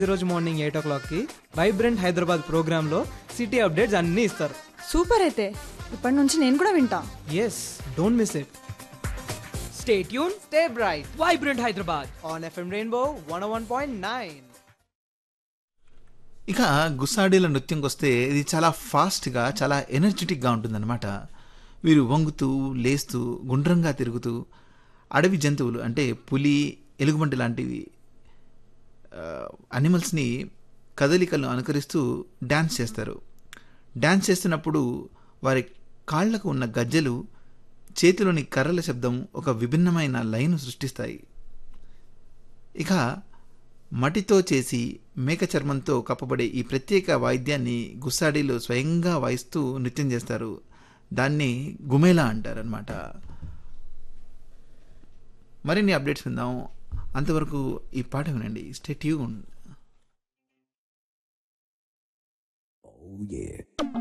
ఈరోజు morning eight ఓ క్లాక్కి vibrant Hyderabad ప్రోగ్రాంలో సిటీ అప్డేట్స్ అన్నీ ఇస్తారు సూపర్ అయితే ఇప్పటి నుంచి నేను కూడా వింటా yes don't miss it stay tune stay bright vibrant Hyderabad on FM Rainbow one one point nine ఇక గుస్సాడీల నృత్యంకి వస్తే ఇది చాలా ఫాస్ట్గా చాలా ఎనర్జెటిక్గా ఉంటుందన్నమాట వీరు వంగుతూ లేస్తూ గుండ్రంగా తిరుగుతూ అడవి జంతువులు అంటే పులి ఎలుగుబంటి లాంటివి అనిమల్స్ని కదలికలను అనుకరిస్తూ డ్యాన్స్ చేస్తారు డ్యాన్స్ చేస్తున్నప్పుడు వారి కాళ్లకు ఉన్న గజ్జెలు చేతిలోని కర్రల శబ్దం ఒక విభిన్నమైన లైను సృష్టిస్తాయి ఇక మటితో చేసి మేక చర్మంతో కప్పబడే ఈ ప్రత్యేక వాయిద్యాన్ని గుస్సాడీలో స్వయంగా వాయిస్తూ నృత్యం చేస్తారు దాన్ని గుమేలా అంటారనమాట మరిన్ని అప్డేట్స్ విందాం అంతవరకు ఈ పాట వినండి స్టే ట్యూన్ Oh yeah.